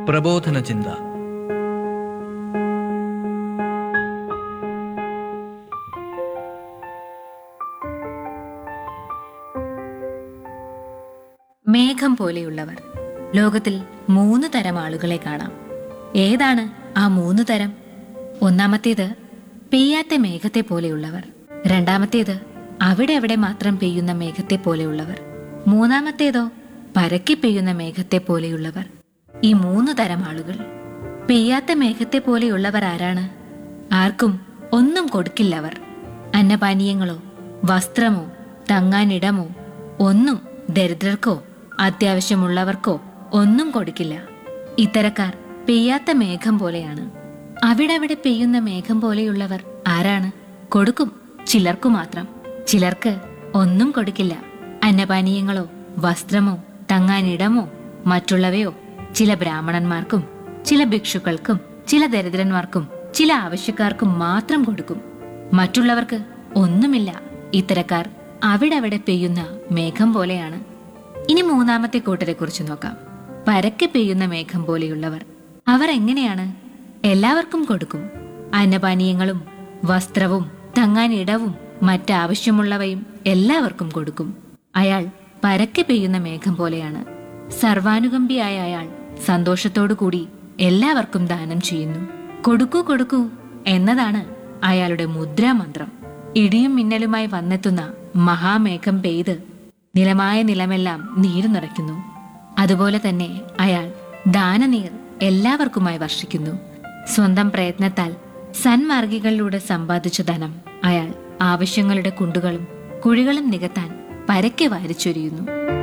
പ്രബോധന ചിന്ത മേഘം പോലെയുള്ളവർ ലോകത്തിൽ മൂന്ന് തരം ആളുകളെ കാണാം ഏതാണ് ആ മൂന്ന് തരം ഒന്നാമത്തേത് പെയ്യാത്ത മേഘത്തെ പോലെയുള്ളവർ രണ്ടാമത്തേത് അവിടെ അവിടെ മാത്രം പെയ്യുന്ന മേഘത്തെ പോലെയുള്ളവർ മൂന്നാമത്തേതോ പരക്കി പെയ്യുന്ന മേഘത്തെ പോലെയുള്ളവർ ഈ മൂന്ന് തരം ആളുകൾ പെയ്യാത്ത മേഘത്തെ പോലെയുള്ളവർ ആരാണ് ആർക്കും ഒന്നും കൊടുക്കില്ലവർ അന്നപാനീയങ്ങളോ വസ്ത്രമോ തങ്ങാനിടമോ ഒന്നും ദരിദ്രർക്കോ അത്യാവശ്യമുള്ളവർക്കോ ഒന്നും കൊടുക്കില്ല ഇത്തരക്കാർ പെയ്യാത്ത മേഘം പോലെയാണ് അവിടെ അവിടെ പെയ്യുന്ന മേഘം പോലെയുള്ളവർ ആരാണ് കൊടുക്കും ചിലർക്കു മാത്രം ചിലർക്ക് ഒന്നും കൊടുക്കില്ല അന്നപാനീയങ്ങളോ വസ്ത്രമോ തങ്ങാനിടമോ മറ്റുള്ളവയോ ചില ബ്രാഹ്മണന്മാർക്കും ചില ഭിക്ഷുക്കൾക്കും ചില ദരിദ്രന്മാർക്കും ചില ആവശ്യക്കാർക്കും മാത്രം കൊടുക്കും മറ്റുള്ളവർക്ക് ഒന്നുമില്ല ഇത്തരക്കാർ അവിടെ അവിടെ പെയ്യുന്ന മേഘം പോലെയാണ് ഇനി മൂന്നാമത്തെ കൂട്ടരെ കുറിച്ച് നോക്കാം പരക്കെ പെയ്യുന്ന മേഘം പോലെയുള്ളവർ അവർ എങ്ങനെയാണ് എല്ലാവർക്കും കൊടുക്കും അന്നപാനീയങ്ങളും വസ്ത്രവും തങ്ങാനിടവും മറ്റാവശ്യമുള്ളവയും എല്ലാവർക്കും കൊടുക്കും അയാൾ പരക്കെ പെയ്യുന്ന മേഘം പോലെയാണ് സർവാനുകമ്പിയായ അയാൾ സന്തോഷത്തോടു കൂടി എല്ലാവർക്കും ദാനം ചെയ്യുന്നു കൊടുക്കൂ കൊടുക്കൂ എന്നതാണ് അയാളുടെ മുദ്രാമന്ത്രം ഇടിയും മിന്നലുമായി വന്നെത്തുന്ന മഹാമേഘം പെയ്ത് നിലമായ നിലമെല്ലാം നീരു നിറയ്ക്കുന്നു അതുപോലെ തന്നെ അയാൾ ദാനനീർ എല്ലാവർക്കുമായി വർഷിക്കുന്നു സ്വന്തം പ്രയത്നത്താൽ സന്മാർഗികളിലൂടെ സമ്പാദിച്ച ധനം അയാൾ ആവശ്യങ്ങളുടെ കുണ്ടുകളും കുഴികളും നികത്താൻ പരക്കെ വാരിച്ചൊരിയുന്നു